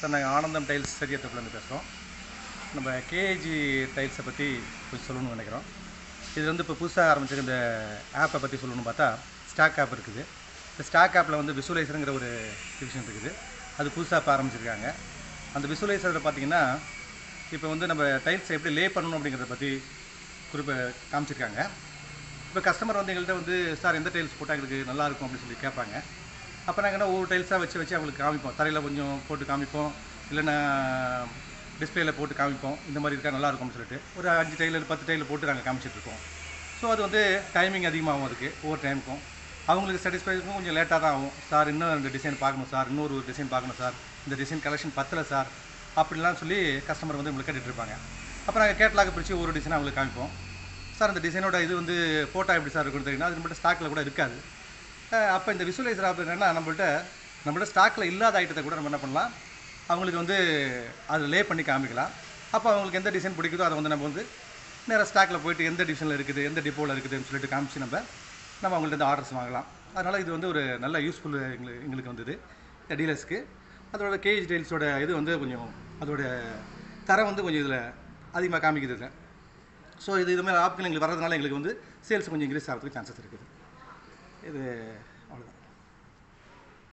sir நாங்கள் ஆனந்தம் tiles சரியத்தப்புலேருந்து பேசுகிறோம் நம்ம கேஜி டைல்ஸை பற்றி கொஞ்சம் சொல்லணும்னு நினைக்கிறோம் இது வந்து இப்போ புதுசாக ஆரம்பிச்சிருக்க இந்த ஆப்பை பற்றி சொல்லணும்னு பார்த்தா ஸ்டாக் ஆப் இருக்குது இந்த ஸ்டாக் ஆப்பில் வந்து விசுவலைசருங்கிற ஒரு டிவிஷன் இருக்குது அது புதுசாக இப்போ ஆரம்பிச்சிருக்காங்க அந்த விசுவலைசரில் பார்த்தீங்கன்னா இப்போ வந்து நம்ம டைல்ஸ் எப்படி லே பண்ணணும் அப்படிங்கிறத பற்றி குறிப்பை காமிச்சிருக்காங்க இப்போ கஸ்டமர் வந்து எங்கள்கிட்ட வந்து சார் எந்த டைல்ஸ் போட்டால் எங்களுக்கு நல்லா இருக்கும் அப்படின்னு சொல்லி கேட்பாங்க அப்போ நாங்கள் என்ன ஒவ்வொரு டைல்ஸாக வச்சு வச்சு அவங்களுக்கு காமிப்போம் தரையில் கொஞ்சம் போட்டு காமிப்போம் இல்லைன்னா டிஸ்பிளேல போட்டு காமிப்போம் இந்த மாதிரி இருக்கா நல்லா இருக்கும்னு சொல்லிட்டு ஒரு அஞ்சு டைலர் பத்து டைலர் போட்டு நாங்கள் காமிச்சிட்டு இருக்கோம் ஸோ அது வந்து டைமிங் அதிகமாகும் அதுக்கு ஒவ்வொரு டைமுக்கும் அவங்களுக்கு சாட்டிஸ்ஃபைக்கும் கொஞ்சம் லேட்டாக தான் ஆகும் சார் இன்னும் ரெண்டு டிசைன் பார்க்கணும் சார் இன்னொரு டிசைன் பார்க்கணும் சார் இந்த டிசைன் கலெக்ஷன் பத்தலை சார் அப்படிலாம் சொல்லி கஸ்டமர் வந்து உங்களுக்கு கேட்டுட்டு இருப்பாங்க அப்போ நாங்கள் கேட்லாக பிரித்து ஒரு டிசைன் அவங்களுக்கு காமிப்போம் சார் இந்த டிசைனோட இது வந்து ஃபோட்டோ எப்படி சார் இருக்குன்னு தெரியும்னா அது நம்மள்ட்ட ஸ்டாக்கில் கூட இருக்காது அப்போ இந்த விசுவலைசர் ஆப் என்னென்னா நம்மள்ட்ட நம்மள்ட்ட ஸ்டாக்கில் இல்லாத ஐட்டத்தை கூட நம்ம என்ன பண்ணலாம் அவங்களுக்கு வந்து அதை லே பண்ணி காமிக்கலாம் அப்போ அவங்களுக்கு எந்த டிசைன் பிடிக்குதோ அதை வந்து நம்ம வந்து நேராக ஸ்டாக்கில் போயிட்டு எந்த டிவிஷனில் இருக்குது எந்த டிப்போவில் இருக்குதுன்னு சொல்லிட்டு காமிச்சு நம்ம நம்ம அவங்கள்ட்ட இந்த ஆர்டர்ஸ் வாங்கலாம் அதனால் இது வந்து ஒரு நல்ல யூஸ்ஃபுல் எங்களுக்கு எங்களுக்கு வந்தது இந்த டீலர்ஸ்க்கு அதோட கேஜ் டைல்ஸோட இது வந்து கொஞ்சம் அதோட தரம் வந்து கொஞ்சம் இதில் அதிகமாக காமிக்குது இதில் ஸோ இது இதுமாதிரி ஆப்கள் எங்களுக்கு வர்றதுனால எங்களுக்கு வந்து சேல்ஸ் கொஞ்சம் இன்க்ரீஸ் ஆகிறதுக்கு சான்சஸ் இருக்குது இது